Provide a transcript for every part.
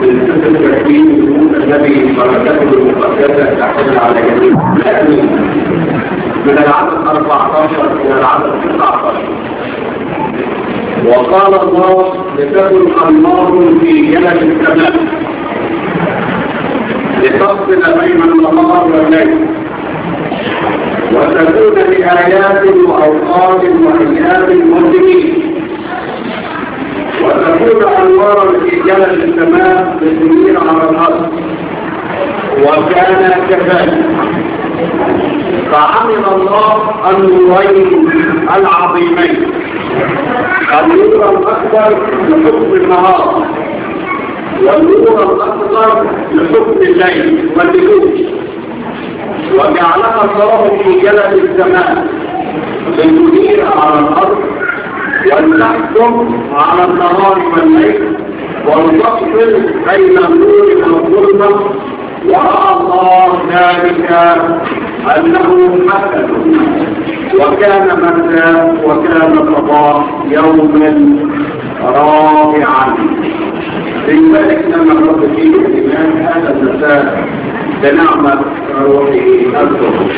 من سفر التكوين الذي بركته المقدسة تحتمل على جميع لكن من العدد 14 إلى العدد 19 وقال الله لتكن أنوار في جبل السماء لتفصل بين النهار والليل وتكون لآيات وأوقات وأيام وسنين وتكون أنوارا في جبل السماء لسنين على الأرض وكان كذلك فعمل الله النورين العظيمين النور الأكبر لحكم النهار والنور الأصغر لحكم الليل والنجوم وجعلها الله في جلد السماء لتدير على الأرض ولتحكم على النهار والليل وتفصل بين النور والظلمة ورأى الله ذلك أنه حسن وكان مساء وكان قضاء يوما رائعا لذلك لما الرب فيه الإيمان هذا المساء بنعمة روحه الظهر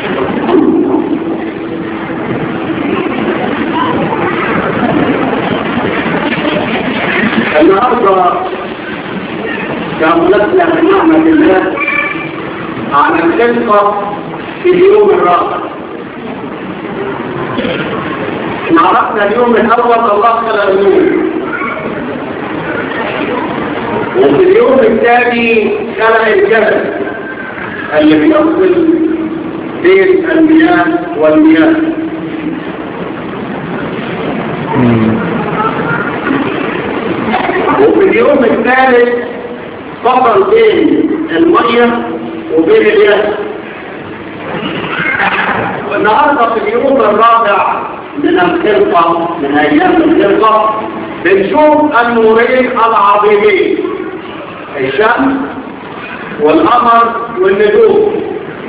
النهارده كملتنا بنعمة الله عن الخلقة في اليوم الرابع عرفنا اليوم الأول الله خلق النور وفي اليوم الثاني خلق الجبل اللي بيفصل بين المياه والمياه وفي اليوم الثالث فصل بين المية وبين الياس والنهارده في اليوم الرابع من الخلقة من أيام الخلقة بنشوف النورين العظيمين الشمس والقمر والنجوم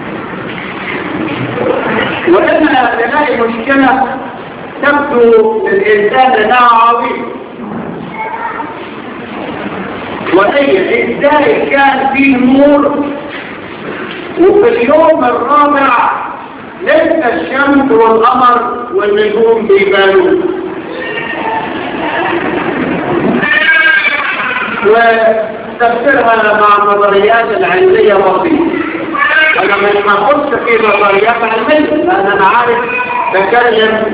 وهنا نلاقي مشكلة تبدو للإنسان أنها عظيمة وهي ازاي كان فيه نور وفي اليوم الرابع لسه الشمس والقمر والنجوم بيبانوا وتفسيرها مع النظريات العلمية بسيطة أنا مش هخش في نظريات علمية لأن أنا عارف بكلم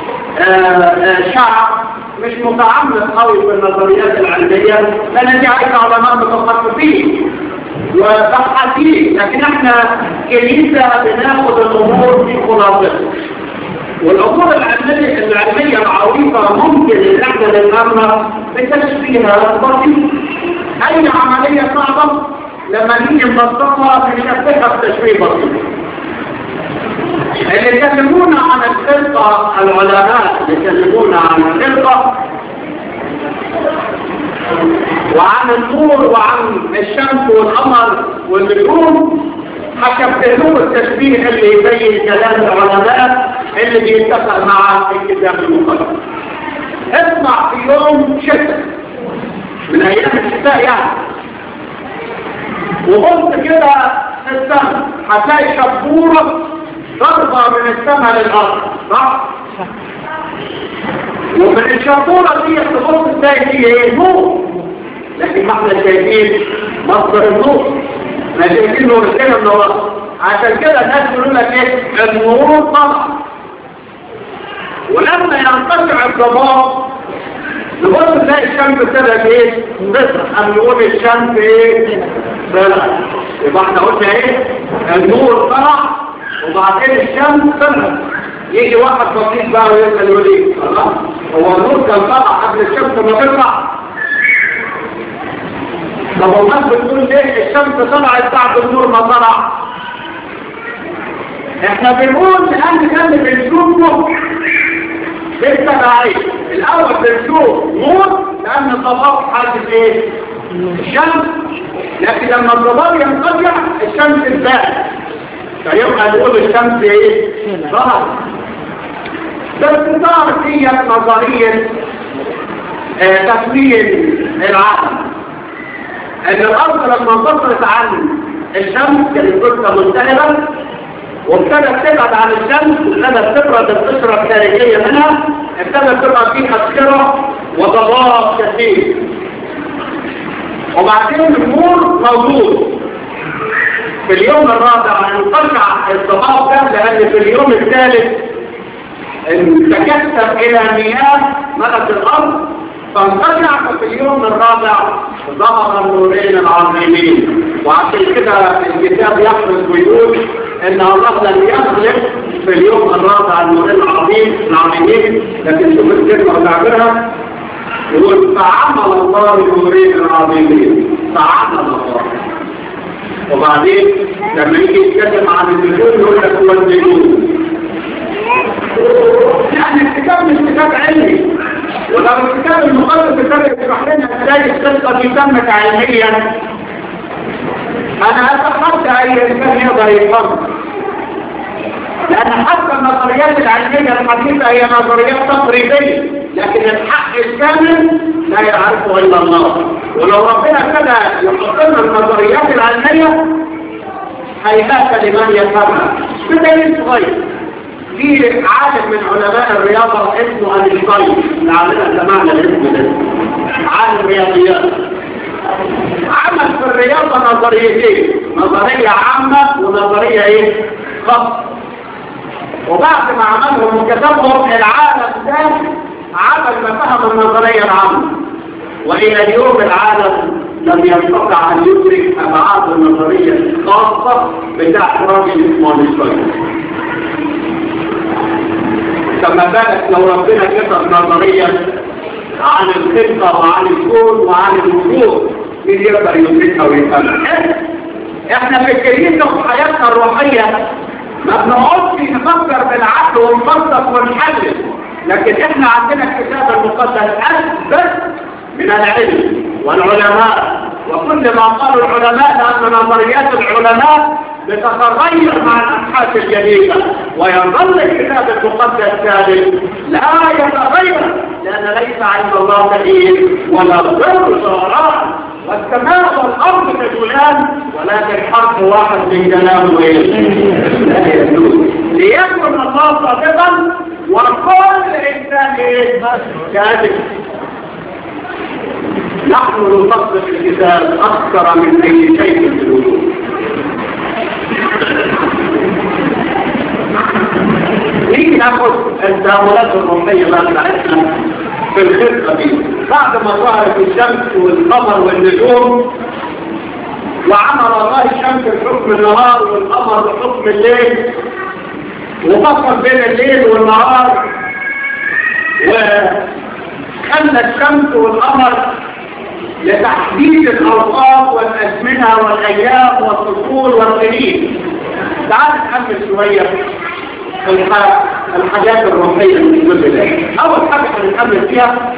شعب مش متعمق قوي في النظريات العلمية لأن دي عايزة علماء متخصصين وبحثين لكن احنا كنيسة بناخد الأمور في خلاصتها والأمور العلمية العلمية العريضة ممكن ان احنا نفهمها بتشبيهها بسيط أي عملية صعبة لما نيجي نبسطها بنشبهها بتشبيه بسيط اللي يكلمونا عن الخلقة العلماء اللي يكلمونا عن الخلقة وعن النور وعن الشمس والقمر والنجوم هشبهوه التشبيه اللي يبين كلام العلماء اللي بيتفق مع الكتاب المقدس اسمع في يوم شتاء من ايام الشتاء يعني وبص كده في السماء هتلاقي شبوره ضربه من السماء للارض صح؟ ومن الشبوره دي تبص تلاقي فيه ايه؟ نور لكن ما احنا شايفين مصدر النور ما شايفين نور كده من ورا عشان كده الناس بيقولوا لك ايه النور طبعا ولما ينقطع الضباب نقول تلاقي الشمس ابتدت ايه تطلع اما نقول الشمس ايه طلعت يبقى احنا قلنا ايه النور طلع وبعدين الشمس طلعت يجي واحد بسيط بقى ويسال يقول ايه الله هو النور كان طلع قبل الشمس ما تطلع طب الناس بتقول ليه الشمس طلعت بعد النور ما طلع احنا بنقول لان كان بنشوفه لسه بعيد الاول بنشوف نور لان الضباب حاسس ايه الشمس لكن لما الضباب ينقطع الشمس تبان فيبقى نقول الشمس ايه ظهر بس صار هي نظريه اه تكوين العالم ان الارض لما انفصلت عن الشمس كانت جثه ملتهبه وابتدت تبعد عن الشمس وابتدت تبرد القشره الخارجيه منها ابتدت تبقى فيها صخره وضباب كثير وبعدين النور موجود في اليوم الرابع انقطع الضباب ده لان في اليوم الثالث تكثف الى مياه ملك الارض فانقطع ففي اليوم الرابع ظهر النورين العظيمين وعشان كده الكتاب يحرص ويقول ان الله لم يخلق في اليوم الرابع النورين العظيم العظيمين لكن شوف الكلمه وتعبيرها يقول فعمل الله النورين العظيمين فعمل الله وبعدين لما يجي يتكلم عن النجوم يقول لك هو النجوم يعني الكتاب مش كتاب علمي ولو الكتاب المقدس ابتدى يشرح لنا ازاي القصه دي تمت علميا انا اتحدى اي انسان يقدر يفهم لان حتى النظريات العلميه الحديثه هي نظريات تقريبيه لكن الحق الكامل لا يعرفه الا الله ولو ربنا ابتدى يحط لنا النظريات العلميه هيبات لمن يفهمها بدليل صغير في عالم من علماء الرياضة اسمه أينشتاين لعلنا سمعنا الاسم ده عالم رياضيات عمل في الرياضة نظريتين نظرية عامة ونظرية ايه خاصة وبعد ما عملهم وكتبهم العالم ده عمل ما فهم النظرية العامة وإلى اليوم العالم لم يستطع أن يدرك أبعاد النظرية الخاصة بتاع راجل اسمه أينشتاين كما بالك لو ربنا كتب نظريا عن الخلقة وعن الكون وعن الوجود مين يقدر يدركها ويفهمها احنا في الكنيسة وفي حياتنا الروحية ما بنقعدش نفكر بالعقل ونفكر ونحلل لكن احنا عندنا الكتاب المقدس اثبت من العلم والعلماء وكل ما قالوا العلماء لأن نظريات العلماء بتتغير مع الأبحاث الجديدة ويظل الكتاب المقدس ثابت لا يتغير لأن ليس عند الله تغيير ولا ضر شعراء والسماء والأرض تجولان ولكن حرف واحد من كلامه لا يجوز ليكن الله صادقا وكل إنسان كاذب نحن نطبق الكتاب أكثر من أي شيء في الوجود نيجي ناخد التأملات الروحية بقى بتاعتنا في الخطة دي بعد ما ظهرت الشمس والقمر والنجوم وعمل الله الشمس بحكم النهار والقمر بحكم الليل وفصل بين الليل والنهار وخلى الشمس والقمر لتحديد الأوقات والأزمنة والأيام والفصول والسنين تعال نحمل شوية الحاجات الروحية من الجزء ده أول حاجة هنتكلم فيها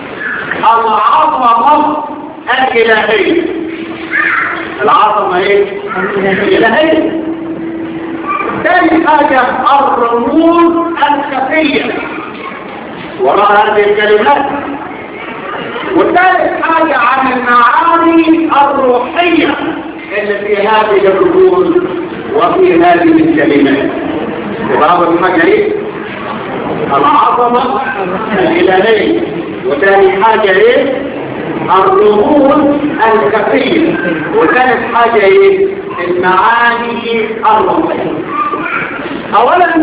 العظمة الإلهية العظمة ايه؟ الإلهية ثاني حاجة الرموز الخفية وراء هذه الكلمات وثالث حاجة عن المعاني الروحية اللي في هذه الرموز وفي هذه الكلمات يبقى أول حاجة ايه؟ العظمة الإلهية وثاني حاجة ايه؟ الرموز الخفية وثالث حاجة ايه؟ المعاني الروحية أولا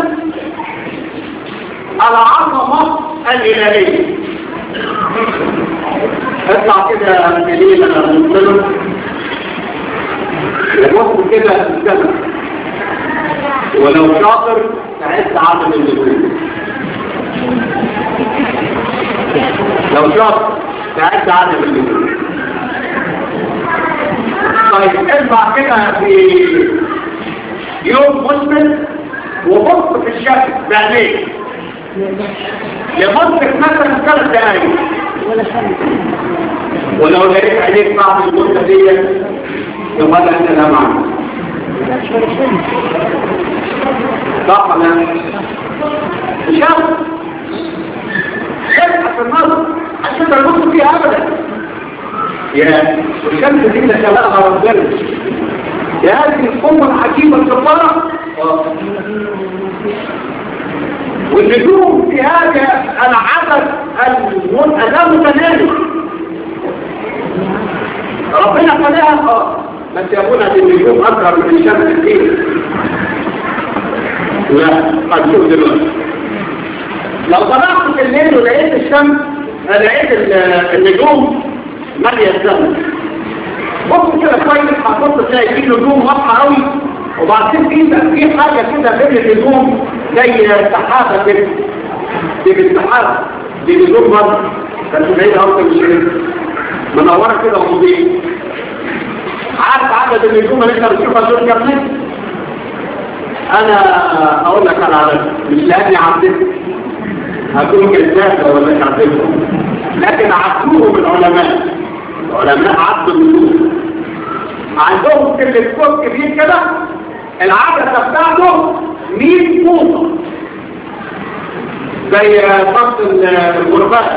العظمة الإلهية اطلع كده دليل انا مصطلح وبص كده في السماء ولو شاطر تعد عدد النجوم لو شاطر تعد عدد النجوم طيب ارفع كده في يوم مثبت وبص في الشكل بعينيك لمدة مثلا ثلاث دقايق ولو لقيت عليك بعض المدة دي يبقى ده انت لا معنى صح ولا شاف ابحث النظر عشان تربط فيها ابدا يا الشمس دي اللي خلقها ربنا يا هذه القوة الحكيمة الجبارة والنجوم في هذا العدد اللامتناهي ربنا خلقها اه بس يقول هذه النجوم اكثر من الشمس كثير لا قد شوف دلوقتي لو طلعت في الليل ولقيت الشمس لقيت النجوم مالية السماء بص كده كويس هتبص تلاقي في نجوم واضحة قوي وبعدين في في حاجة كده بين النجوم زي سحابة كده دي بالسحابة دي نجوم مرة بس بعيد أكتر من كده منورة كده ومضيئة عارف عدد النجوم اللي انت بتشوفها دول كام نجم؟ انا اقول لك على عدد مش لاني عديت هكون كذاب لو انك عديتهم لكن عدوهم العلماء العلماء عدوا النجوم عندهم تلسكوب كبير كده العدسه بتاعته 100 فوطه زي خط الغربات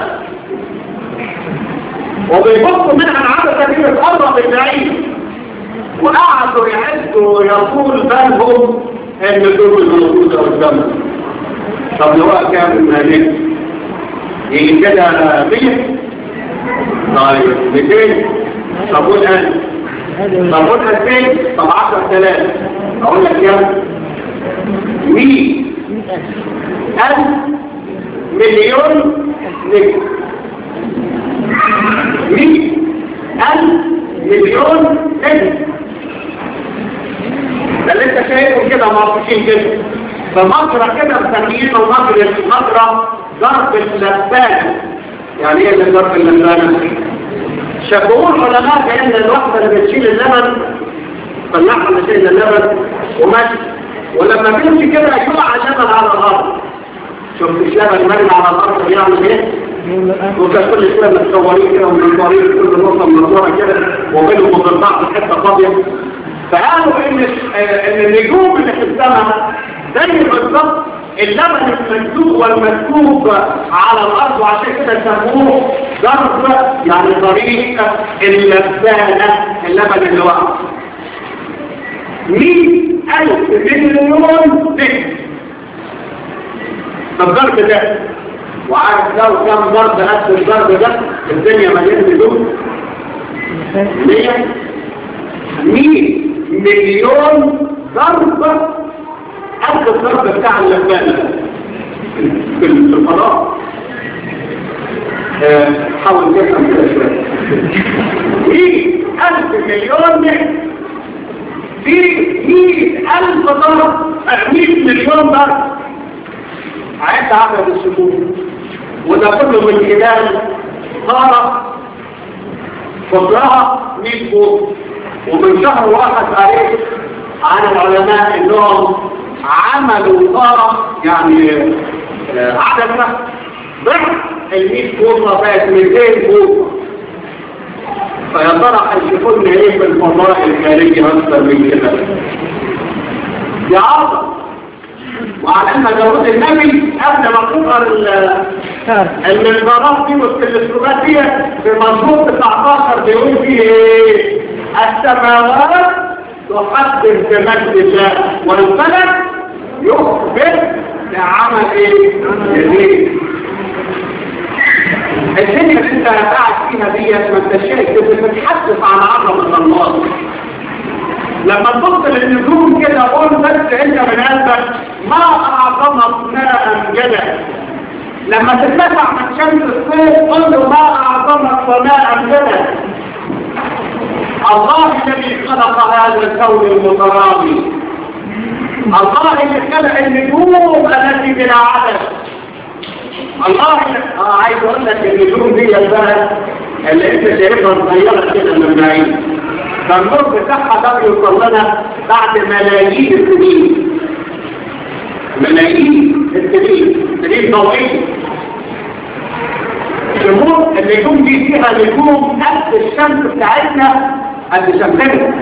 وبيبصوا منها العدسه دي بتقرب البعيد وقعدوا يعدوا يقول بالهم النجوم الموجوده قدامهم طب لو كام مالك يجي كده 100 طيب 200 طب قول 1000 طب قول 2000 طب 10000 اقول لك كام 100 ألف مليون نجم 100 ألف مليون نجم ده اللي انت شايفه كده معطوشين كده فمصر كده مسميينه مصر مصر ضرب اللبانة يعني ايه اللي ضرب اللبانة؟ شبهوه العلماء بان الوحدة اللي بتشيل اللبن طلعها اللي شايل اللبن وماشي ولما بيمشي كده يقع اللبن على الارض شفت اللبن مرمي على الارض بيعمل ايه؟ وكان كل شويه متصورين كده ومتصورين كل نقطه منصوره كده وبينهم وبين بعض حته فاضيه فقالوا ان ان النجوم اللي في السماء زي بالظبط اللبن المكتوب والمكتوب على الارض وعشان كده سموه ضرب يعني طريق اللبانه اللبن اللي وقع 100000 مليون نجم الضرب ده وعارف لو كم ضرب قد الضرب ده الدنيا مليانه نجوم 100 100 مليون ضرب قد الضرب بتاع اللبانة في الفضاء حاول تفهم كده شوية في ألف مليون نجم في مئة ألف ضرب مئة مليون ضرب عد عدد السكون وده كله من خلال صار قدرها 100 فوق ومن شهر واحد قريت عن العلماء انهم عملوا طارة يعني عدسة ضعف ال 100 فوطة بقت 200 فوطة فيا ترى هيشوفوا ايه في الفضاء الخارجي اكثر من كده دي عظم وعلى ان داود النبي قبل ما تظهر المنظارات دي والتلسكوبات دي في مضمون 19 بيقول فيه ايه السماوات تحدث بمجد الله والفلك يخبر بعمل ايه جديد الدنيا اللي انت قاعد فيها ديت ما انت شايف بتتحدث عن عظمه الله لما تبص للنجوم كده قول بس انت من قلبك ما اعظمك ما امجدك لما تتبع من شمس الصيف قل له ما اعظمك وما امجدك الله الذي خلق هذا الكون المترابي الله الذي خلق النجوم التي بلا عدد الله اه عايز اقول لك النجوم دي بقى اللي انت شايفها صغيره كده من بعيد فالنور بتاعها ده يوصل لنا بعد ملايين السنين ملايين السنين سنين طويله النور النجوم دي فيها نجوم قد الشمس بتاعتنا قد شمسنا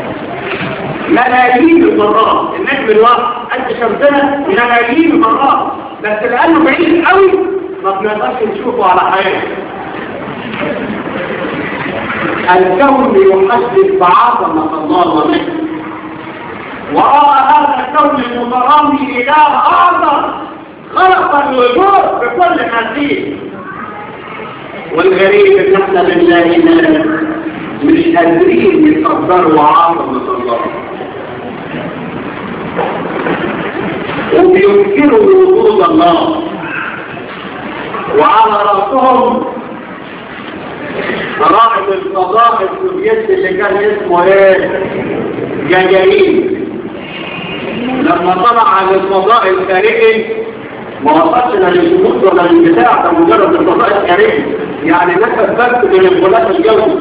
ملايين المرات النجم الواحد قد شمسنا ملايين المرات بس لانه بعيد قوي ما بنقدرش نشوفه على حياته الكون يحدث بعظمة الله ومجده وراء هذا الكون المترامي إله آخر خلق الوجود بكل ما فيه والغريب ان احنا بنلاقينا مش قادرين يقدروا عظمة الله وبينكروا وجود الله وعلى رأسهم رائد الفضاء السوفيتي اللي كان اسمه ايه جاجارين لما طلع على الفضاء الخارجي ما وصلش لا للشموس ولا للبتاع ده مجرد الفضاء الخارجي يعني نفس بس من الغلاف الجوي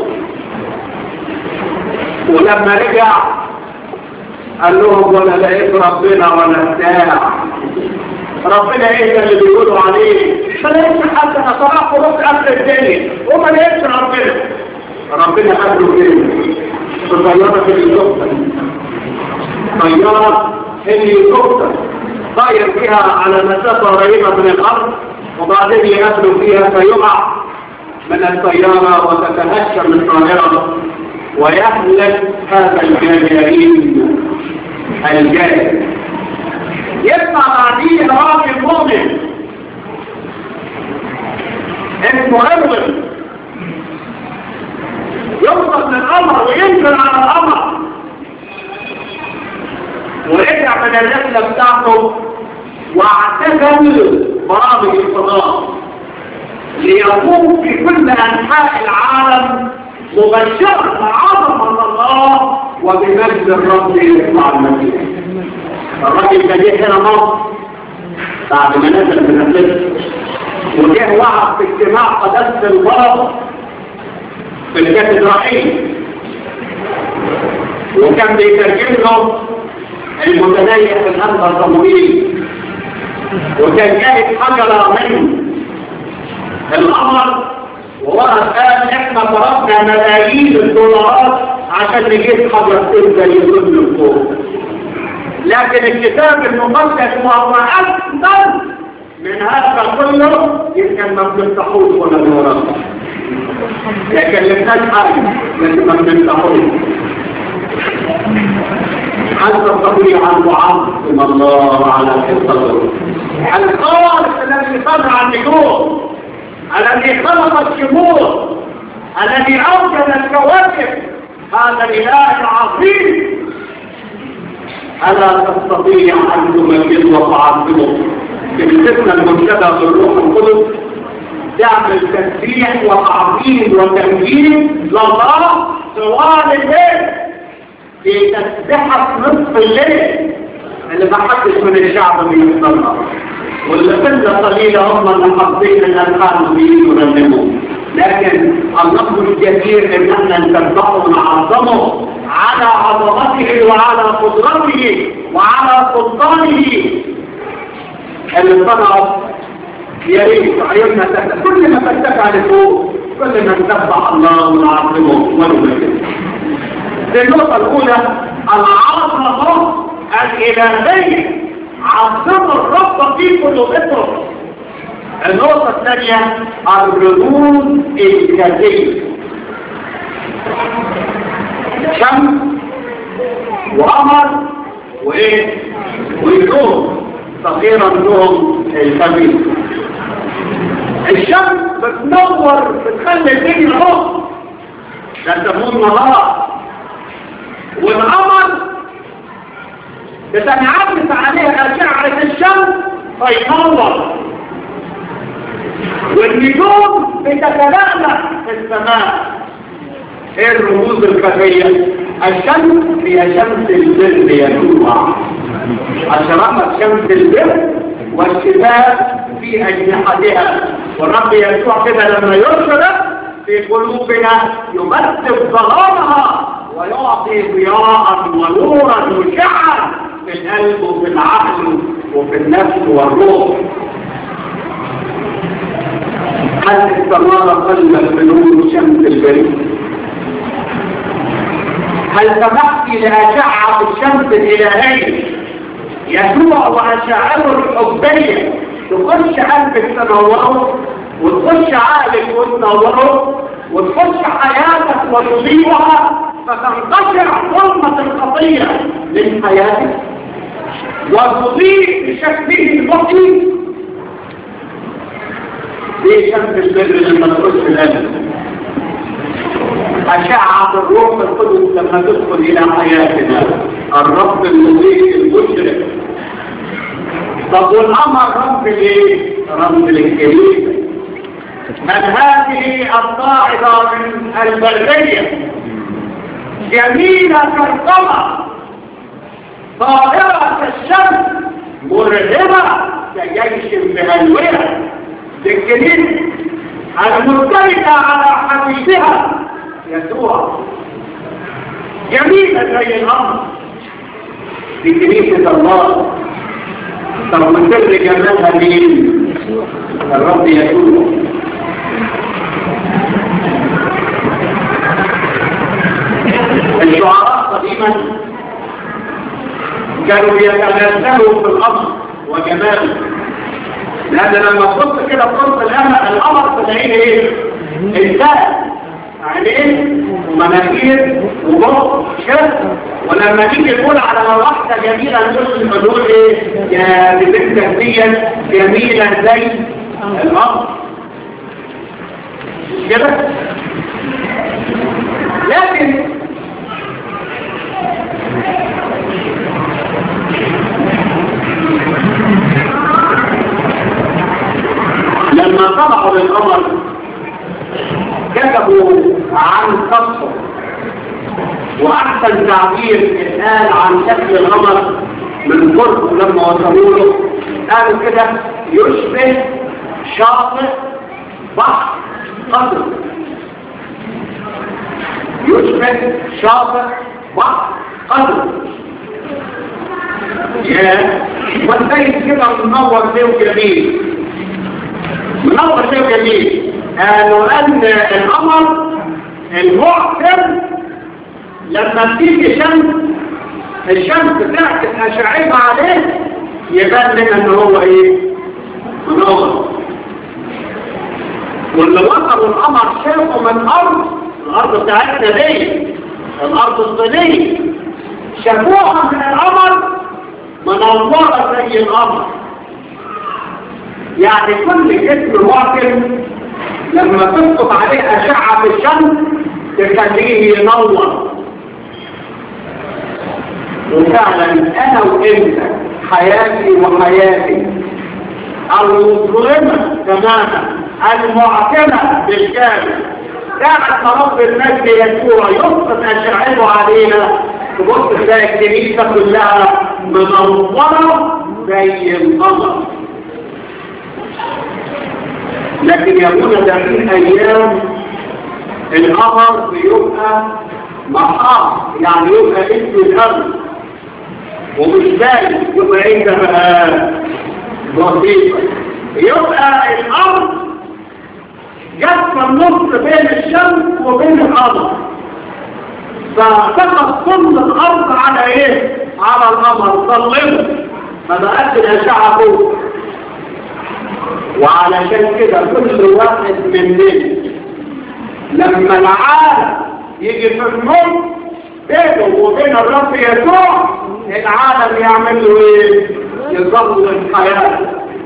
ولما رجع قال لهم ولا لقيت ربنا ولا بتاع ربنا ايه ده اللي بيقولوا عليه ما لقيتش حد انا طلعت ورحت اخر الدنيا وما لقيتش ربنا ربنا قال له ايه في طياره الهليكوبتر طياره هليكوبتر طاير فيها على مسافه قريبه من الارض وبعدين يقابلوا فيها فيقع من الطياره وتتهشم الطائره ويهلك هذا الجاهلين الجاهل يسمع بعدين راجل مؤمن اسمه ارغب يوصل للقمر وينزل على القمر ورجع من الرحلة بتاعته واعتزل برامج الفضاء ليقوم في كل أنحاء العالم مبشرا بعظمة الله وبمجد الرب يسمع المسيح الراجل ده جه هنا مصر بعد ما نزل من الرحلة وجه وعد في اجتماع قداسة البابا في الكاتدرائية وكان بيترجم له المتنيح في الأنبا الرمويل وكان جايب حجرة من القمر وورد قال احنا صرفنا ملايين الدولارات عشان نجيب حجرتين زي ابن الفوق لكن الكتاب المقدس وهو أفضل من هذا كله يمكن ما بنفتحوش ولا بنوراه لكن لناش حاجة لكن ما بنفتحوش هل تستطيع أن تعظم الله على حصته الخالق الذي صنع النجوم الذي خلق الشموس الذي أوجد الكواكب هذا الإله العظيم ألا تستطيع أن تمجد وتعظمه بالفتنة المنشدة بالروح القدس تعمل تسبيح وتعظيم وتمجيد لله طوال الليل في تسبيحة نصف الليل اللي ما حدش من الشعب بيصلها واللي قلة قليلة هم اللي حافظين الألحان ويرنموا لكن النصر الجدير ان احنا نتبعه ونعظمه على عظمته وعلى قدرته وعلى سلطانه اللي صنعه يا ريت عيوننا تحت كل ما ترتفع لفوق كل ما نتبع الله ونعظمه ونمجده النقطة الأولى العظمة الإلهية عظموا الرب في قلوبكم النقطة الثانية الردود الكثير شمس وقمر وايه ونجوم صغيرا لهم الكبير الشمس بتنور بتخلي الدنيا اهو ده تكون نهار والقمر بتنعكس عليها أشعة الشمس فينور والنجوم بتتلألأ في السماء ايه الرموز الخفية الشمس هي شمس البر يسوع أشرقت شمس البر والشباب في أجنحتها والرب يسوع كده لما يرشد في قلوبنا يمثل ظلامها ويعطي ضياء ونورا مشعا في القلب وفي العقل وفي النفس والروح هل استمر قلبك بنور شمس البريد هل سمحت لأشعة الشمس الإلهية يسوع وأشعته الحبية تخش قلبك تنوره وتخش عقلك وتنوره وتخش حياتك وتضيعها فتنقطع ظلمة الخطية من حياتك وتضيء بشكله المحيي دي شمس البر لما تخش الأمل أشعة الروح القدس لما تدخل إلى حياتنا الرب المضيء المشرق طب والأمر رب ليه؟ رب للكريم من هذه الصاعدة من البرية جميلة كالقمر طائرة كالشمس مرهبة كجيش مهلولة للكنيسة المرتبطة على حديثها يسوع جميلة زي الأمر في كنيسة الله طب وسر جمالها مين؟ الرب يسوع الشعراء قديما كانوا يتنزلوا في الأمر وجماله لأن لما تبص كده تبص الأمر الأمر تلاقيه إيه؟ إنسان عينين ومناخير وبق شف ولما نيجي نقول على واحدة جميلة نقول نقول ايه يا بنت دي جميلة زي الأرض كده لكن لما طبعوا للقمر كتبوا عن سطحه واحسن تعبير اتقال عن شكل القمر من قرب لما وصلوا له قالوا كده يشبه شاطئ بحر قدر يشبه شاطئ بحر قدر يا والبيت كده منور فيه وجميل منور فيه وجميل قالوا ان القمر المعتم لما بتيجي شمس الشمس تعكس اشعتها عليه يبان لنا ان هو ايه منور واللي وصلوا القمر شافوا من الارض الارض بتاعتنا دي الارض الصينيه شافوها من القمر منوره زي القمر يعني كل جسم واكل لما تسقط عليه أشعة في الشمس تخليه ينور وفعلا أنا وإنت حياتي وحياتي المظلمة تماما المعتمة بالكامل كانت رب المجد يسوع يسقط أشعته علينا تبص تلاقي الكنيسة كلها منورة زي القمر لكن يكون ده في ايام القمر بيبقى محاط يعني يبقى اسم الارض ومش باين يبقى عند بقى بسيطه يبقى الارض جت في النص بين الشمس وبين القمر فسقط كل الارض على ايه على القمر ظلمه فبقت الاشعه فوق وعلشان كده كل واحد مننا لما العالم يجي في النص بينه وبين الرب يسوع العالم يعمل له ايه يظلم حياته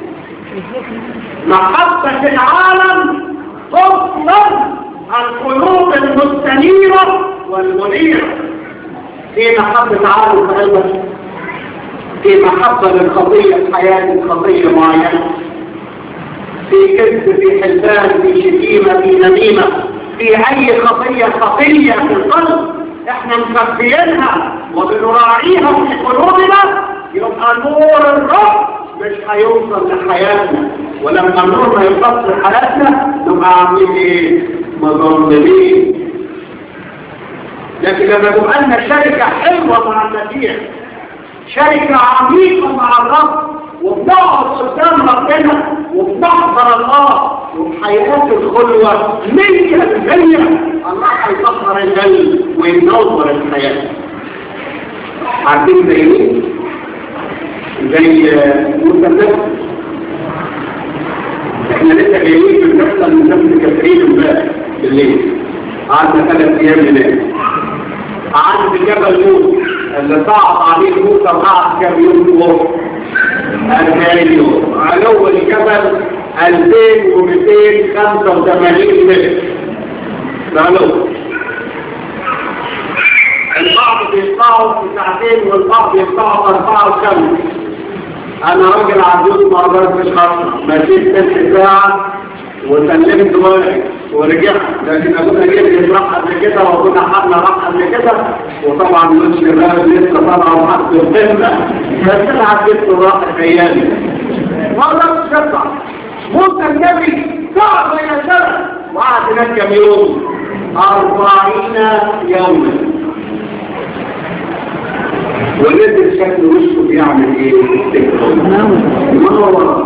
محبة العالم تظلم القلوب المستنيرة والمنيرة في محبة عالم في قلبك في محبة للخطية في حياة خطية معينة في كذب في حلفان في شتيمة في نميمة في أي خطية خطية في القلب احنا مخبيينها وبنراعيها في قلوبنا يبقى نور الرب مش هيوصل لحياتنا ولما النور ما يوصلش لحياتنا نبقى عاملين ايه؟ مظلمين لكن لما تبقى لنا شركة حلوة مع المسيح شركة عميقة مع الرب وبنقعد قدام ربنا وبنحضر الله وبحياة الخلوة مية المية الله هيطهر القلب وينور الحياة عارفين زي ايه؟ زي مثلث احنا لسه جايين من نفسه من نفس كثيرين امبارح بالليل قعدنا ثلاث ايام هناك عند جبل موسى اللي صعد عليه موسى وقعد كام يوم فوق 40 يوم علو الجبل 2285 متر علو البعض بيطلعوا في ساعتين والبعض بيطلعوا في أربعة وخمس أنا راجل عجوز ما أقدرش خاصة مشيت ست ساعة وسلمت واحد ورجعت لكن أبونا جيت راح قبل كده وأبونا حنا راح قبل كده وطبعا مش شباب لسه طبعا وحد القمة بس أنا عديت الراحة خيالي ما أقدرش أطلع موسى النبي صعب يا سنة وقعد هناك كم يوم أربعين يوما ونزل شكل وشه بيعمل ايه منور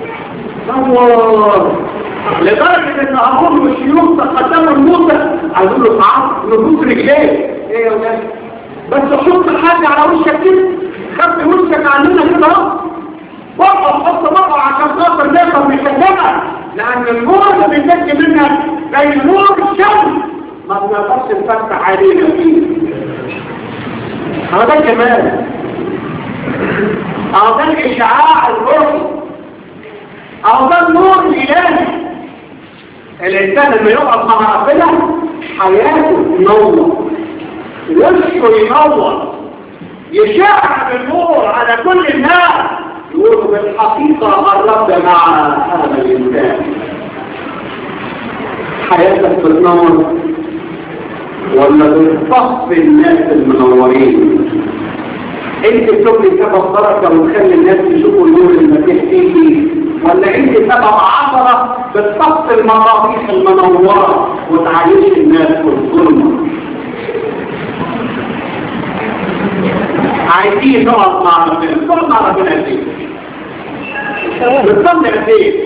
منور لدرجة ان اقول الشيوخ تقدموا الموتى عايزين له تعرف نبوس رجليه ايه يا ولاد بس حط الحاجة على وشك كده خدت وشك عننا كده اهو وقف حط بقى عشان خاطر نقدر نكلمها لان النور اللي بينتج منها زي نور الشمس ما بنقدرش نفتح علينا فيه هذا كمان هذا الإشعاع الروحي هذا النور الإلهي الإنسان لما يقعد مع ربنا حياته تنور وشه ينور يشع بالنور على كل الناس يقولوا بالحقيقة قربت مع هذا الإنسان حياتك بتنور ولا بتصفي الناس المنورين انت بتبني سبب بركة وتخلي الناس يشوفوا النور المسيح فيكي ولا انت سبب عبرة بتصفي المصابيح المنورة وتعيش الناس في الظلمة عايزين نقعد مع ربنا نقعد مع ربنا قد ايه بتصلي قد ايه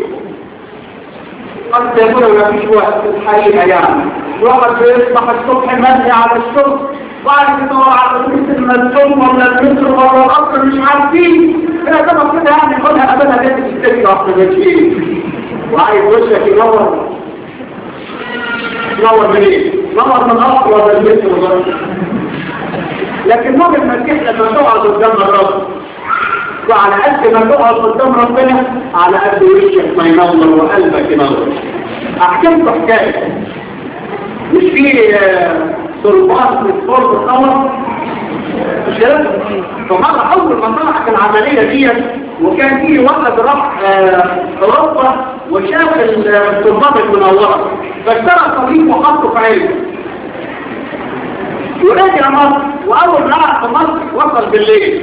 قد يكون ما فيش وقت الحقيقة يعني الواحد بيصبح الصبح مبني على الشغل وبعد كده على مثل المسجون ولا المتر ولا القطر مش عارفين كده كده كده يعني خدها ابدا لازم تستكي واحده ماشيين وعايز وشك ينور ينور منين؟ ينور من القطر ولا المتر ولا لكن نور المسيح لما تقعد قدام الرب وعلى قد ما تقعد قدام ربنا على قد وشك ما ينور وقلبك ينور احكي لكم حكايه مش في ضربات في الفرد الخمر مش كده؟ فمرة أول ما طلعت العملية دي وكان في ولد راح أوروبا وشاف الضربات المنورة فاشترى صليب وحطه في عينه ورجع مصر وأول ما راح في مصر وصل بالليل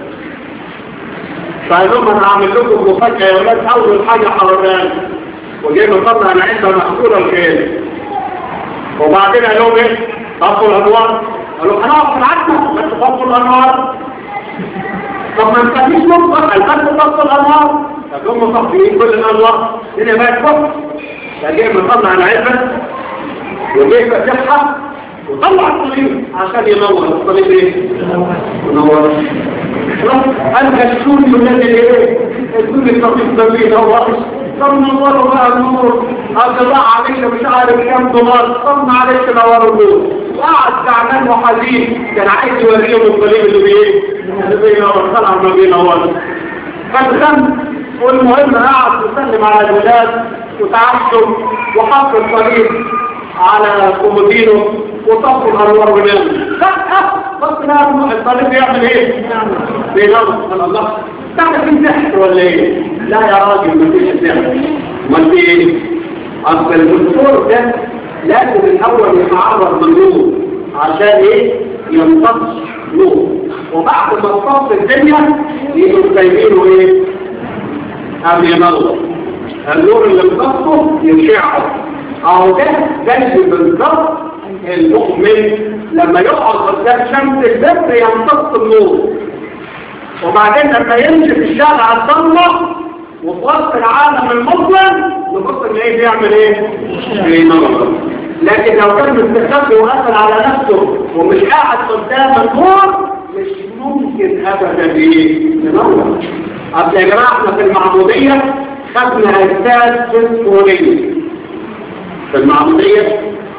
فقال لهم أنا هعمل لكم مفاجأة يا ولاد أول حاجة حرران وجاي مطلع أنا عندها محصولة الخير وبعدين قال لهم ايه طفوا الانوار قالوا هنقف في العتمه بس طفوا الانوار طب ما نخليش نطفى قال بس طفوا الانوار قال لهم مطفيين كل الانوار هنا بقى تفك فجاي مطلع العلبه وجاي فتحها وطلع الصليب عشان ينور الصليب ايه ينور قال كشوني الذي ايه الدنيا الطبيب ده بينور طب نوروا بقى النور هذا عليك مش عارف كام دولار طب عليك نوروا النور وقعد زعلان وحزين كان عايز يوريهم الصليب اللي بايه اللي بينور طلع ما بينور فالخم والمهم قعد يسلم على الولاد وتعشم وحط الصليب على كومودينو وطفوا الانوار ونام فجأة بس نعم الصليب بيعمل ايه؟ بينور سبحان الله تعرف في سحر ولا ايه لا يا راجل ما فيش سحر امال في ايه اصل الدكتور ده لازم الاول يتعرض بالنور عشان ايه يمتص نور وبعد ما امتص الدنيا يجوا سايبينه ايه قبل ينور النور اللي امتصه يشعه اهو ده زي بالظبط المؤمن لما يقعد قدام شمس البدر يمتص النور وبعدين لما يمشي في الشارع الضلمة وفي وسط العالم المظلم نبص ان ايه بيعمل ايه؟ بينور لكن لو كان مستخبي وقفل على نفسه ومش قاعد قدام النور مش ممكن ابدا ايه؟ ينور اصل يا جماعه احنا في المعموديه خدنا اجساد فسفوريه في المعموديه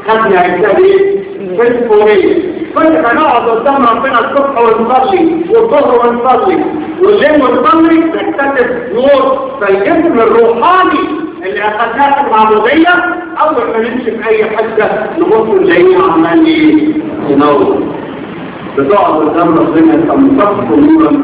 خدنا الكبير في الفورية كنا نقعد قدام ربنا الصبح ونصلي والظهر ونصلي والليل ونصلي نكتسب نور فالجسم الروحاني اللي اخذناه في المعمودية اول ما نمشي في اي حتة نبص نلاقيه عمال ينور بتقعد قدام ربنا تمتص نورا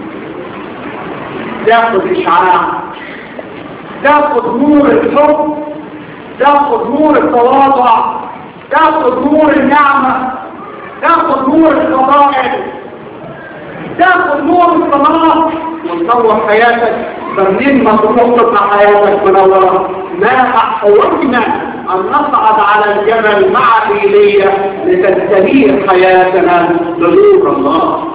تاخد اشعاع تاخد نور الحب تاخد نور التواضع تاخد نور النعمة تاخد نور الفضائل تاخد نور الصلاة وتنور حياتك فمنين ما تنور حياتك منورة ما أحوجنا أن نصعد على الجبل مع إيليا لتستنير حياتنا بنور الله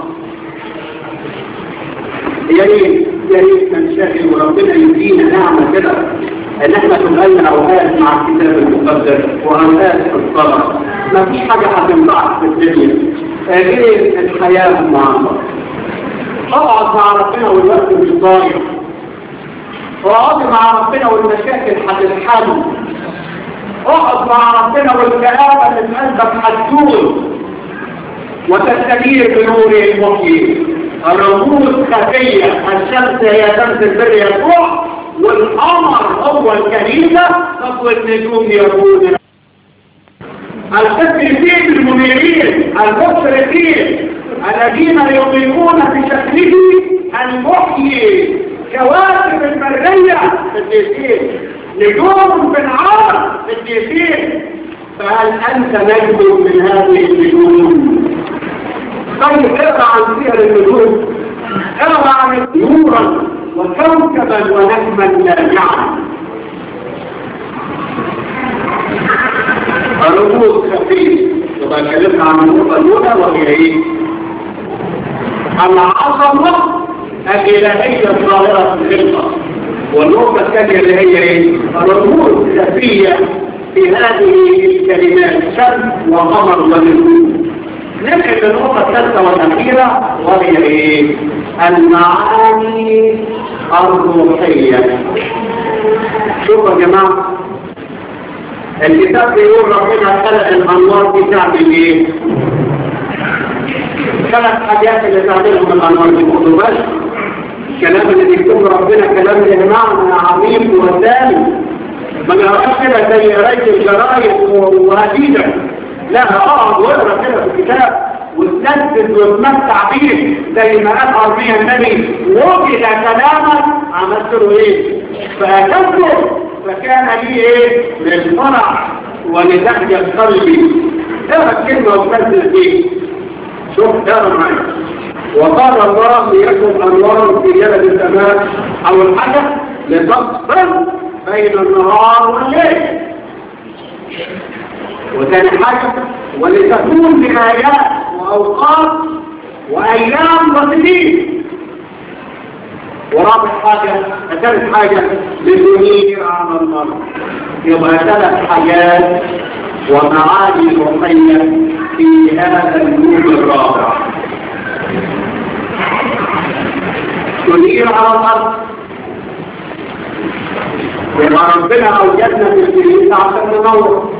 يا ريت يا ريت ننشغل وربنا يدينا نعمة كده ان احنا تبقى اوقات مع الكتاب المقدس واوقات في الصلاه ما فيش حاجه هتنفعك في الدنيا غير الحياه مع الله اقعد مع ربنا والوقت مش ضايع اقعد مع ربنا والمشاكل هتتحل اقعد مع ربنا والكآبة اللي في قلبك هتزول وتستنير بنور المحيي الرموز خفية الشمس هي شمس البر يسوع والقمر هو الكنيسة طب والنجوم يكون التسريفين المنيرين المشرقين الذين يضيفون في شكله المحيي كواكب البرية الديسين نجوم في العالم الديسين فهل أنت نجم من هذه النجوم طيب اقرأ عن سير النجوم اقرأ عن نورا وكوكبا ونجما لامعا الرموز خفيف يبقى اتكلمنا عن النقطة الأولى وهي إيه؟ العظمة الإلهية الظاهرة في الخلقة والنقطة الثانية اللي هي إيه؟ الرموز خفية في هذه الكلمات شمس وقمر ونجوم نرجع للنقطة الثالثة والأخيرة وهي إيه؟ المعاني الروحية شوفوا يا جماعة الكتاب بيقول ربنا خلق الأنوار دي تعمل إيه؟ ثلاث حاجات اللي تعملهم الأنوار دي كله بس الكلام اللي بيكتبه ربنا كلام له معنى عميق وثاني ما نعرفش كده زي قرايه الجرايد وهديدة لا اقعد واقرا كده في الكتاب وتنفذ وتمتع بيه زي ما قال عربية النبي وجد كلاما عملت له ايه فأكبره فكان لي ايه للفرح ولتحيا قلبي ده الكلمة وتنفذ بيه شوف ده معايا وقال الله ليكن انوار في جبل السماء او الحدث لتفصل بين النهار والليل وثاني حاجة ولتكون بآيات وأوقات وأيام وسنين ورابع حاجة ثالث حاجة لتنير على الأرض يبقى ثلاث حاجات ومعاني روحية في هذا النور الرابع تنير على الأرض يبقى ربنا أوجدنا في الكنيسة عشان ننور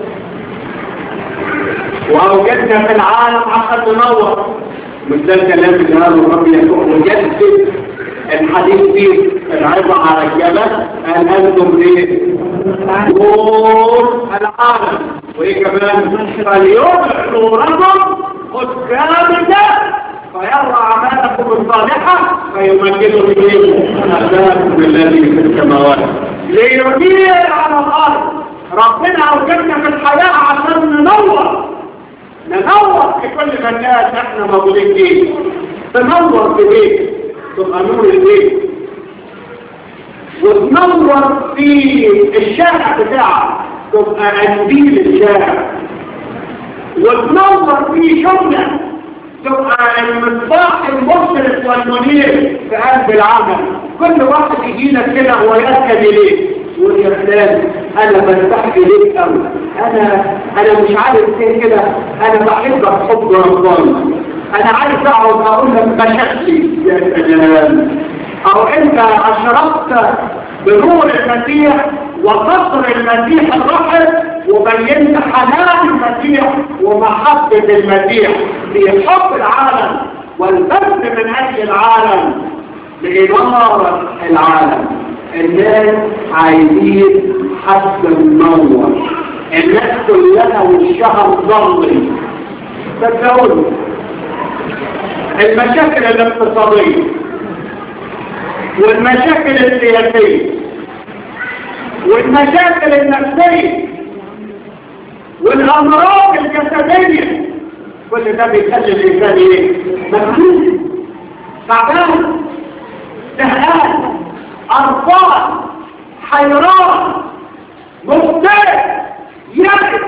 وأوجدنا في العالم عشان ننور مش ده الكلام اللي قاله الرب يسوع وجدد الحديث فيه العظة على الجبل قال أنتم ليه؟ نور العالم وإيه كمان؟ فليضع نوركم قدام الناس فيرى أعمالكم الصالحة فيمجدوا به أبناءكم الذي في السماوات لينير على الأرض ربنا أوجدنا في الحياة عشان ننور ننور في كل مكان احنا موجودين فيه تنور في بيت تبقى نور البيت وتنور في الشارع بتاعك تبقى قنديل الشارع وتنور في شغلك تبقى المصباح المشرق والمنير في قلب العمل كل واحد يجي لك كده ويأكد اليك يقول يا فلان انا برتاح اليك قوي انا انا مش عارف ايه كده انا بحبك حب ربنا انا عايز اقعد اقول لك مشاكلي يا سلام او انت اشرقت بنور المسيح وقصر المسيح الرحل وبينت حنان المسيح ومحبة المسيح في حب العالم والبذل من أجل العالم لإنارة العالم الناس عايزين حد منور الناس كلها وشها مظلم صدقوني المشاكل الاقتصادية والمشاكل السياسية والمشاكل النفسية والأمراض الجسدية كل ده بيخلي الإنسان إيه؟ مجنون تعبان زهقان قرفان حيران مبتلى يأس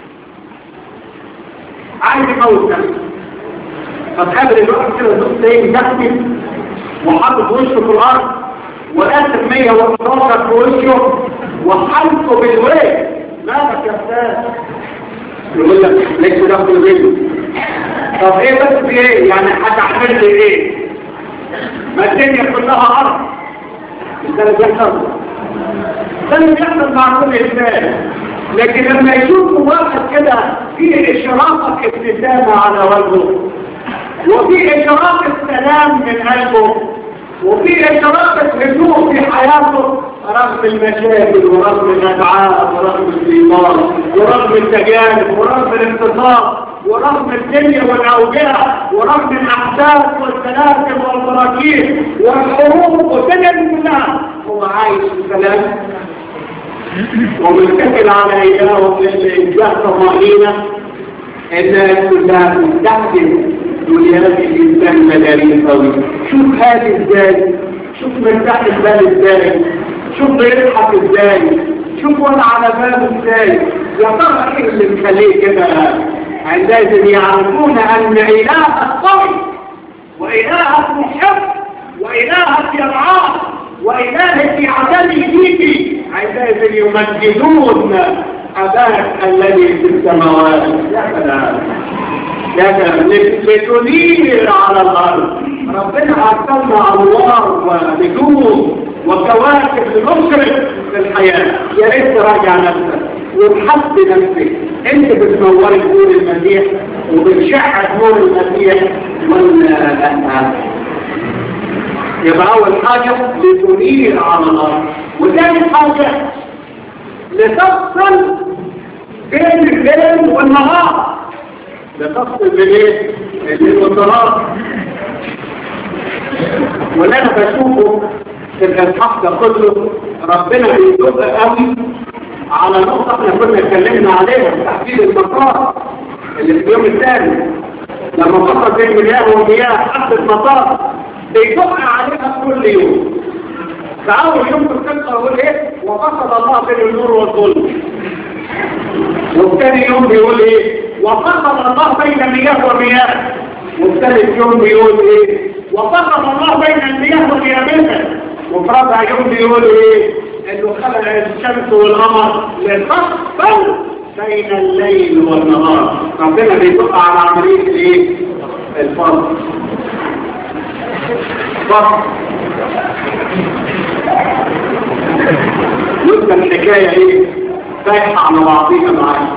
عايز يموت نفسه فتقابل الواحد كده النص ايه يكتب وحاطط وشه في الارض وقاسم 111 في وشه وحالته بالوجه مالك يا استاذ يقول لك ليك دخل منه طب ايه بس في ايه يعني هتعمل لي ايه ما الدنيا كلها ارض ده اللي بيحصل ده اللي بيحصل مع كل انسان لكن لما يشوفوا واحد كده فيه اشراقة ابتسامة على وجهه وفي إشراق السلام من قلبه وفي إشراق الهدوء في حياته رغم المشاكل ورغم الأدعاء ورغم الإيمان ورغم التجارب ورغم الانتصاب ورغم الدنيا والأوجاع ورغم الأحداث والسلاسل والبراكين والحروب والدنيا كلها هو عايش في سلام ومتكل على إله الإنجاز طمأنينة إنها كلها تستخدم دنيا الإنسان مدارين قوي شوف هذه ازاي شوف مرتاح البال ازاي شوف بيضحك ازاي شوف وانا على باله ازاي يا ترى ايه اللي مخليه كده عندئذ يعرفون ان الهك قوي والهك محب والهك يرعاه والهك في عدم فيك عندئذ يمجدون اباك الذي في السماوات يا سلام لتنير على الأرض ربنا أرسلنا أنوار ونجوم وكواكب لنشرق في الحياة يا ريت تراجع نفسك وتحب نفسك انت بتنوري نور المسيح وبتشع نور المسيح ولا لا يبقى أول حاجة لتنير على الأرض وثاني حاجة لتفصل بين الليل والنهار لتفصل بالايه الانتصارات واللي انا بشوفه في الحق ده كله ربنا بيدق قوي على نقطه احنا كنا اتكلمنا عليها في تحديد المسار اللي في اليوم الثاني لما فصل بين مياه ومياه حد المسار بيدق عليها كل يوم فاول يوم في القصه يقول ايه وفصل الله بين النور والظلم والثاني يوم بيقول ايه وفصل الله بين مياه ومياه والثالث يوم بيقول ايه وفصل الله بين المياه واليابسة وفي رابع يوم بيقول ايه انه خلق الشمس والقمر لتفصل بين الليل والنهار ربنا بيدق على عملية ايه الفصل فصل يبقى الحكاية ايه فايحة على بعضيها معايا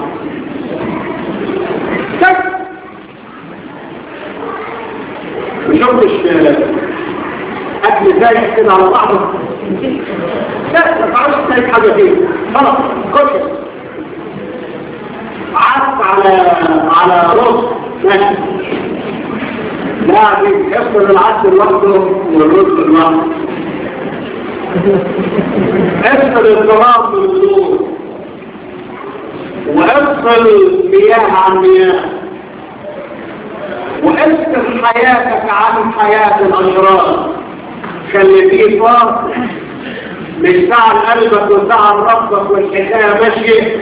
مشوفش اكل زي كده على بعضه لا ما تعرفش تلاقي حاجه فيه خلاص خش عدت على على رز ماشي لا يفصل العدس لوحده والرز لوحده افصل الظلام من النور وافصل مياه عن مياه وافصل حياتك عن حياة الأشرار خلي فيه فاصل مش زعل قلبك وزعل ربك والحكاية ماشية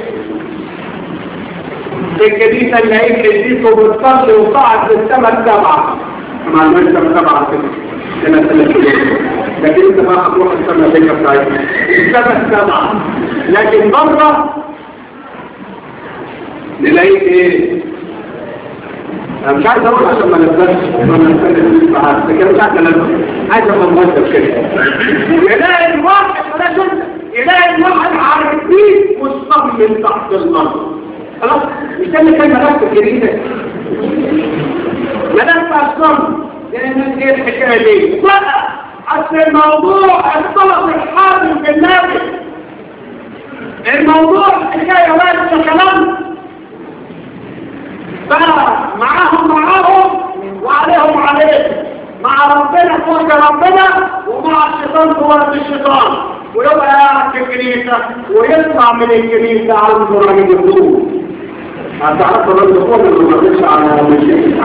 في الكنيسة اللي هيك الديس وبتصلي وصعد في السماء السبعة مع المسجد السبعة كده سنة ثلاثين لكن انت بقى هتروح السماء الدنيا بتاعتك السماء السبعة لكن بره نلاقيك ايه انا مش عايز اقول عشان ما نبداش ما نتكلم معاك لكن مش عايز انام عايز ابقى مؤدب كده يلاقي الواحد ولا جزء تلاقي الواحد عارفين مصمم تحت الارض خلاص مش ده اللي كان ملف الجديده ملف اصلا لان ايه الحكايه دي بقى اصل الموضوع اختلط الحاكم بالنبي الموضوع حكايه واسعه كلام بقى معاهم معاهم وعليهم عليه مع ربنا فوق ربنا ومع الشيطان فوق الشيطان ويبقى قاعد في الكنيسة ويطلع من الكنيسة عنده راجل الدور هتعرف الراجل الدور اللي ما رضيش على مشاكل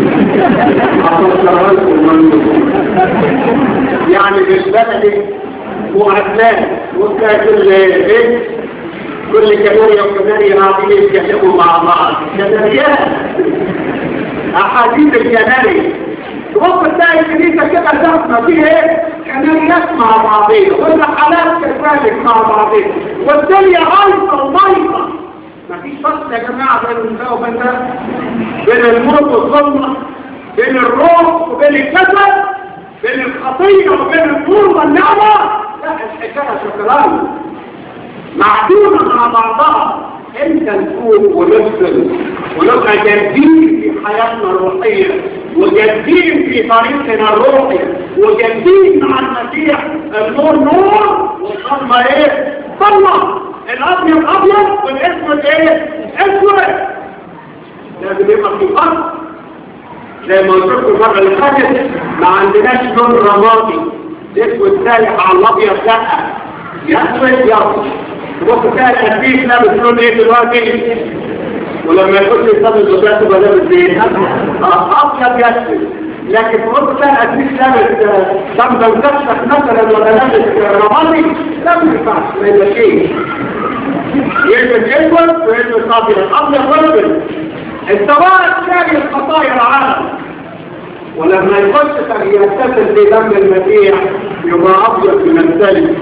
يعني بالبلدي وعدلان وكا كل ايه كل كنوريا وكناريا قاعدين يتكلموا مع بعض كناريات احاديث الكناري تبص تلاقي الكنيسة كده زحمة فيها ايه؟ كناريات مع بعضيها والرحلات كذلك مع بعضيها والدنيا غايصة وضيقة مفيش فصل يا جماعة بين النساء وبين ده بين الموت والظلمة بين الروح وبين الجسد بين الخطية وبين النور والنعمة لا الحكاية شكران معدومة مع بعضها انت نفوق ونفصل ونبقى جادين في حياتنا الروحية وجادين في طريقنا الروحي وجادين مع المسيح النور نور والظلمة ايه؟ ظلمة الابيض ابيض والاسود ايه؟ اسود لازم يبقى في فرق زي ما قلت لكم المره اللي فاتت ما عندناش لون رمادي الاسود سالح على الابيض لا يا اسود يا ابيض تبص تلاقي التنفيذ لابس لون ايه دلوقتي ولما يكون يصاب الزجاج تبقى لابس ايه ابيض يسود لكن تبص تلاقي التنفيذ لابس شمس مكشف مثلا ولا لابس رمادي لا ما ينفعش ما يبقاش ايه يلبس اسود ويلبس ابيض ابيض وابيض السواء تلاقي الخطايا العالم ولما يخش يتصل في دم المسيح يبقى ابيض من الثلج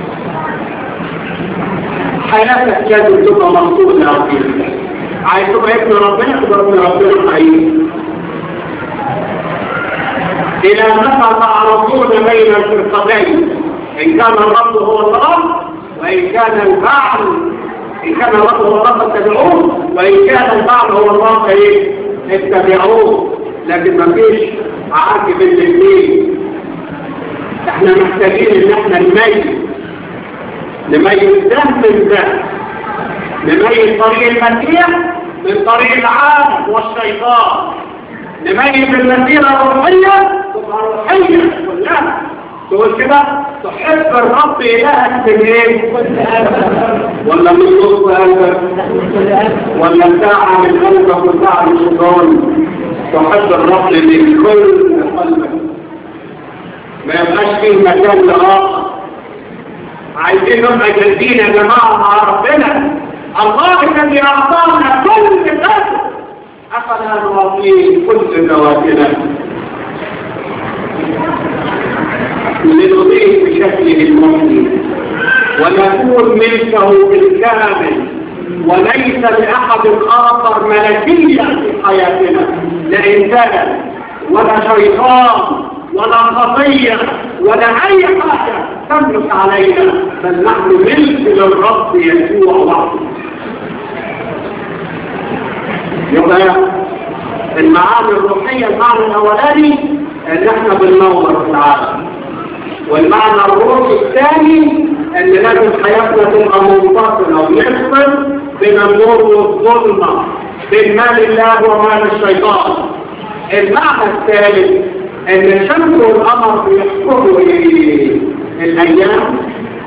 حياتك لازم تبقى مقصود يا ربي عايز تبقى ابن ربنا تبقى ابن ربنا حقيقي إلى متى تعرضون بين الفرقتين إن كان الرب هو الرب وإن كان البعل إن كان الرب هو الرب اتبعوه وإن كان البعل هو الرب إيه اتبعوه لكن ما فيش عارف بين الاثنين احنا محتاجين ان احنا نميز نميز ده من ده نميز طريق المسيح من طريق العالم والشيطان نميز المسيرة الروحية تبقى روحية كلها تقول كده تحب الرب إلهك من ايه؟ ولا من نصف قلبك ولا ساعة من قلبك وساعة من الشيطان تحب الرب من كل قلبك ما يبقاش فيه مكان لآخر عايزين نبقى جادين يا جماعة مع ربنا الله الذي أعطانا كل ذاته أفلا نعطيه كل ذواتنا لنضيف بشكله المحيي ونكون ملكه بالكامل وليس لأحد آخر ملكية في حياتنا لا إنسان ولا شيطان ولا خطية ولا أي حاجة تملك علينا بل نحن ملك للرب يسوع وحده يبقى المعاني الروحية المعنى الأولاني ان احنا بننور في العالم والمعنى الروحي الثاني ان لازم حياتنا تبقى منفصلة ونفصل بين النور والظلمة بين مال الله ومال الشيطان المعنى الثالث ان الشمس والقمر بيحكموا الايام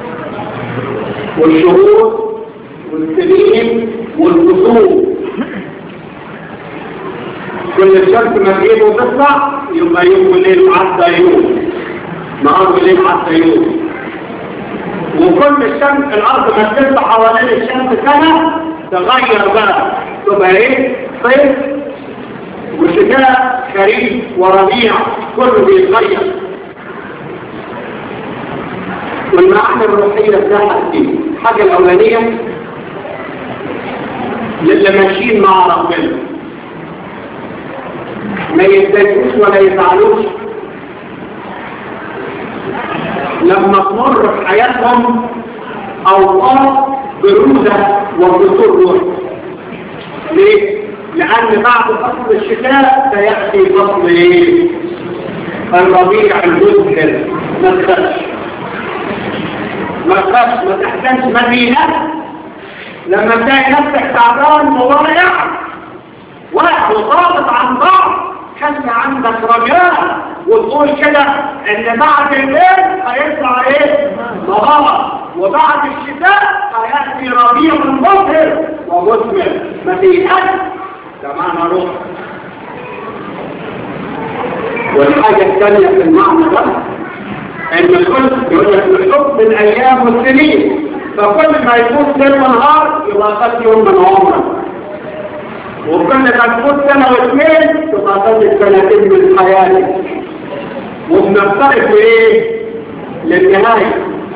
والشهور والسنين والفصول كل الشمس ما تجيب وتطلع يبقى يوم وليل عدى يوم نهار وليل عدى يوم وكل الشمس الارض ما تلف حوالين الشمس سنه تغير بقى تبقى ايه صيف وشتاء خريف وربيع كله بيتغير والمعنى الروحية بتاعها دي الحاجة الأولانية للي ماشيين مع ربنا ما يتضايقوش ولا يزعلوش لما تمر في حياتهم أوقات برودة وفتور روح ليه؟ لأن بعد فصل الشتاء سيأتي فصل ايه؟ الربيع المذكر ما تخافش ما تخافش ما تحتاجش مدينة لما تلاقي نفسك تعبان وواقع واقع وضابط عن بعض خلي عندك رجاء وتقول كده ان بعد الليل هيطلع ايه نهار وبعد الشتاء هياتي ربيع مظهر ومثمر ما تيأس ده معنى روح والحاجة الثانية في المعنى ده ان الكل يقول لك الحكم الايام والسنين فكل ما يكون ليل ونهار يبقى قد يوم من عمرك وكل ما تكون سنة واثنين تبقى قد سنتين من حياتك وبنفترق لايه؟ للنهاية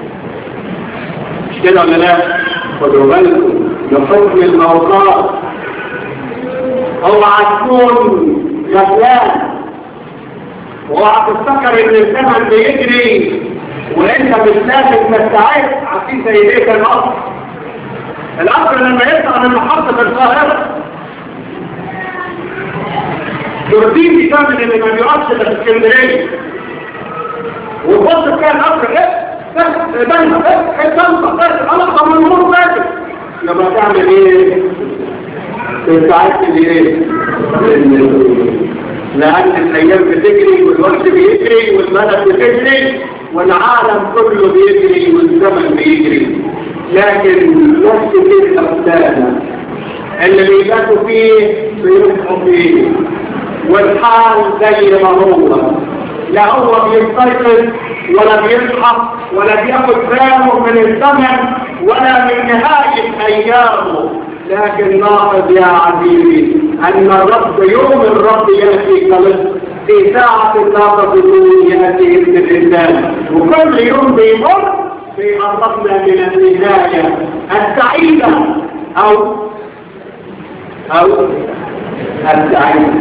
مش كده ولا لا؟ خدوا بالكم لحكم الموضوع اوعى تكون غفلان اوعى تفتكر ان الزمن بيجري وانت مش لازم تستعد عشان زي بيت القطر القطر لما يطلع من محطة القاهرة يرضيني كامل اللي ما بيقفش الا في اسكندرية وبص كان القطر ايه بس بنها بس حتى بس خلاص من النور بس لما تعمل ايه تستعد لايه لأن الأيام بتجري والوقت بيجري والبلد بتجري والعالم كله بيجري والزمن بيجري لكن نفس كده أبدانا اللي بيباتوا فيه بيروحوا فيه والحال زي ما هو لا هو بيستيقظ ولا بيصحى ولا بياخد باله من الزمن ولا من نهاية أيامه لكن لاحظ يا عزيزي أن الرب يوم الرب يأتي كالص في ساعة لا تظنون يأتي ابن الإنسان وكل يوم بيمر بيقربنا من النهاية السعيدة أو أو السعيدة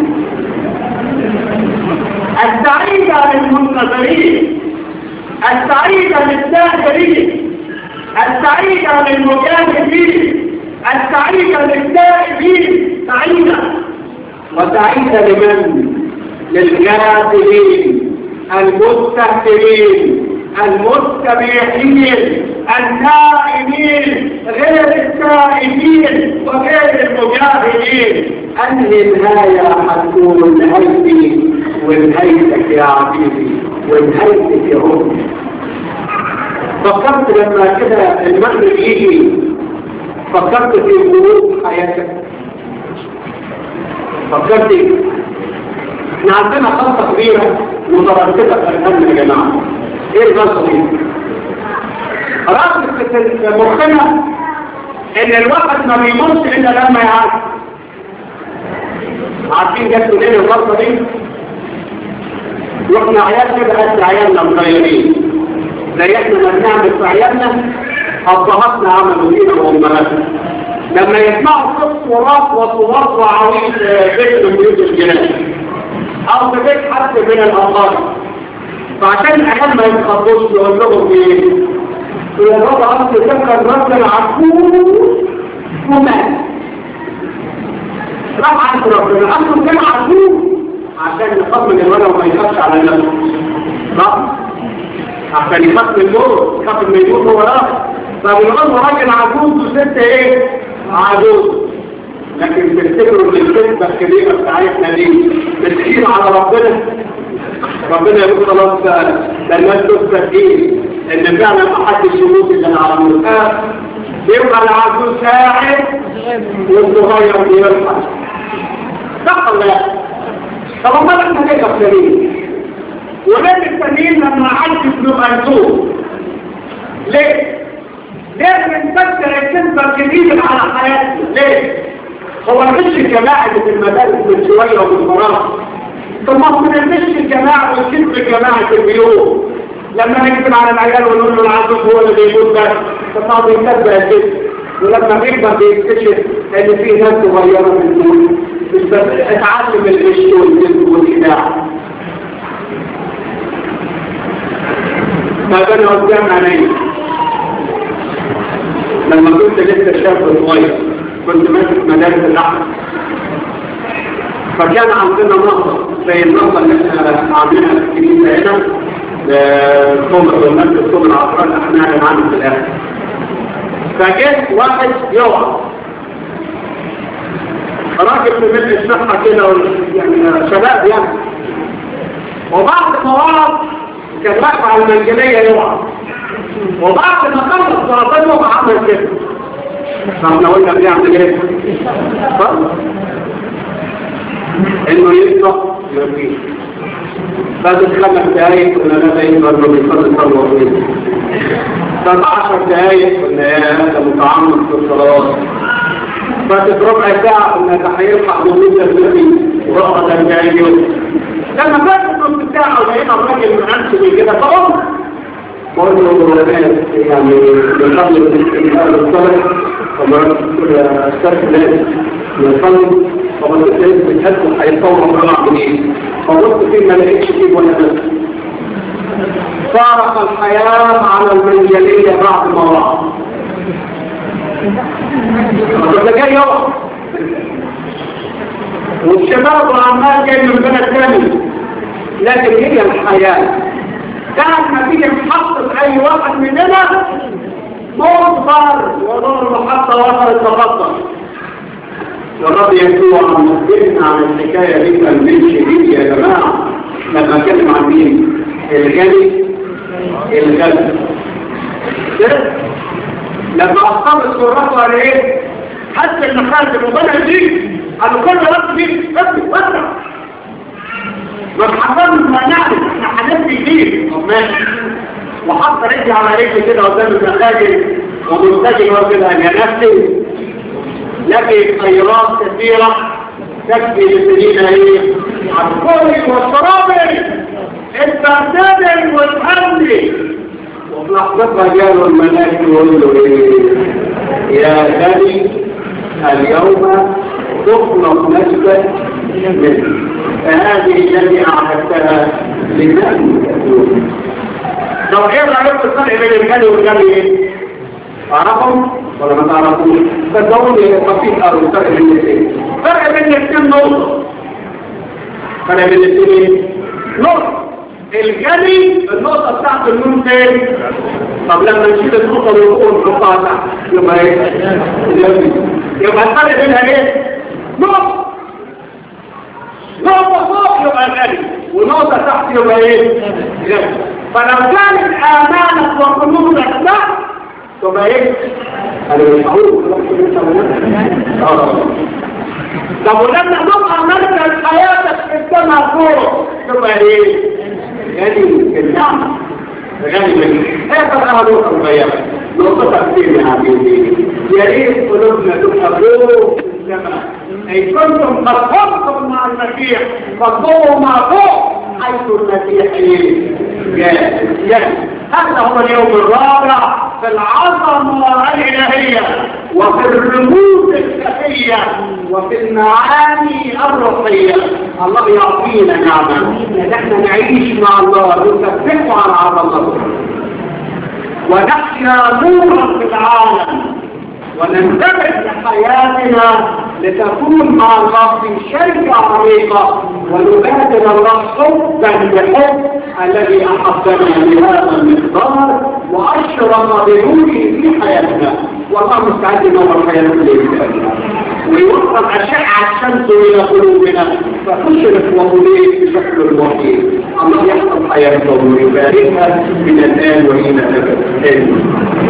السعيدة للمنتظرين السعيدة للساهرين السعيدة للمجاهدين السعيدة للتائبين سعيدة وسعيدة لمن؟ للغافلين المستهترين المستبيحين النائمين غير التائبين وغير المجاهدين أنهي النهاية حتكون نهايتي ونهايتك يا عزيزي ونهايتك يا أمي فكرت لما كده المغرب يجي فكرت في غروب حياتك فكرت احنا عندنا خلطة كبيرة مترتبة في الفن يا جماعة ايه الخلطة دي؟ راسك في مخنا ان الوقت ما بيمرش الا لما يعرف عارفين جت منين الخلطة دي؟ واحنا عيال كده قد عيالنا صغيرين زي احنا ما بنعمل في عيالنا أبهاتنا عملوا فينا وأمهاتنا لما يسمعوا صوت صراط وصوات وعويل بيت من بيوت الجنان أو في بيت حد من الأنصار فعشان الأهل ما يتخطوش يقول لهم إيه؟ يا رب أصل تذكر رجل عجوز ومات راح عند ربنا أصله كان عجوز عشان يطمن الولد وما يخافش على نفسه صح؟ عشان يخاف من الموت يخاف من الموت هو راجل فبنقول راجل عجوز وست ايه عجوز لكن تفتكروا ان الكذبه الكبيره بتاعتنا دي بتخيل على ربنا ربنا يقول خلاص ده الناس تستكين ان فعلا ما حدش يموت الا العجوز يبقى العجوز قاعد والصغير بيرفع صح ولا لا؟ طب امال احنا ليه غفلانين؟ ولاد التانيين لما عدت بنبقى نسوق ليه؟ ليه بنفكر الكذبة الجديدة على حياتنا؟ ليه؟ هو الغش الجماعي اللي في المدارس من شوية ومن فراغ طب ما هو من الغش الجماعي والكذب الجماعي في البيوت لما نكتب على العيال ونقول له العزوز هو اللي بيموت بس طب ما هو بيكذب الكذب ولما بيكبر بيكتشف ان في ناس صغيرة في البيوت مش بس اتعلم الغش والكذب والخداع ما بين قدام عينيه كنت لسه شاب صغير كنت ماسك مدارس الأحمر فكان عندنا نهضة زي النهضة اللي احنا عاملينها في الكنيسة هنا صوم المسجد صوم العصران احنا معانا في الآخر فجاء واحد يقع راجل في ملء الصحة كده يعني شباب يعني وبعد ما وقع كان واقف على المنجلية يقع وبعد ما خلص صلاته عمل كده فاحنا قلنا بيعمل ايه؟ انه يصرف يرميه بعد خمس دقايق قلنا لا ده يقدر انه بيصلي صلوه طويله بعد 10 دقايق قلنا يا هذا متعمق في الصلوات فاتت ربع ساعه قلنا ده هيرفع ضمير النبي ورقه ده يوم لما فاتت نص ساعه ولقينا الراجل معنسي كده فقمت بقول له يعني بنقبل الاستقبال الصلاه طبعا الشرط لازم نصلي طبعا الانسان بتحسن هيتصور طلع منين فبص فيه ما لقيتش فيه ولا بس فارق الحياة على المنجلية بعد ما وقع ده جاي يقع والشباب وعمال جاي من بلد ثاني لكن هي الحياة كانت ما تيجي تحطط اي واحد مننا مصبر ونور المحطة وصلت تفضل الرب يسوع مخبرنا عن الحكاية دي كان من شديد يا جماعة لما اتكلم عن مين الغني الغني لما أصحاب الصراط قال ايه حتى ان خالد المبنى دي قالوا كل رب دي ابني واسرع ما تحضرنا ما نعرف احنا هنبني كتير ماشي وحط رجلي على رجلي كده قدام المساجد ومنتجي وكده يا نفسي لك خيرات كثيرة تكفي لسنين ايه عالكل والصرابي استعدادي وتهني وفي لحظتها جاله الملاك يقول له ايه يا غني اليوم تخلق نفسك منه فهذه التي اعددتها لمن تكون لو ايه رايكم الفرق بين الغني والغني ايه؟ تعرفهم ولا ما تعرفوش فالدول خفيف قوي الفرق بين الاثنين فرق بين الاثنين نقطه فرق بين الاثنين نقطه الغني النقطه بتاعت النون فين طب لما نشيل النقطه ونقول نحطها تحت يبقى ايه يبقى الفرق بينها ايه نقطه نقطه فوق يبقى غني ونقطه تحت يبقى ايه غني فلو كانت امانه وقلوبك تحت تبقى ايه انا مش هقول طب ولما نبقى مركز حياتك في السماء فوق تبقى ايه غني النعمة غني منه هذا بقى نقطة صغيرة نقطة تفسير يا حبيبي يا ريت قلوبنا تبقى فوق في السماء اي كنتم قد قمتم مع المسيح فالضوء ما فوق حيث المسيح ايه جاء جاء هذا هو اليوم الرابع في العظمة الإلهية وفي الرموز الشفية وفي المعاني الروحية الله يعطينا نعمة نحن نعيش مع الله نسبحه على عظمته ونحيا نورا في العالم وننتبه لحياتنا لتكون مع الله في شركة عميقة ونبادل الله حبا بحب الذي أحبنا بهذا المقدار وأشرق بنوره في حياتنا والله مستعد نور حياتنا لله ويوصل أشعة الشمس إلى قلوبنا فتشرق وضيء بشكل الوحيد الله يحفظ حياتنا ويباركها من الآن وإلى الأبد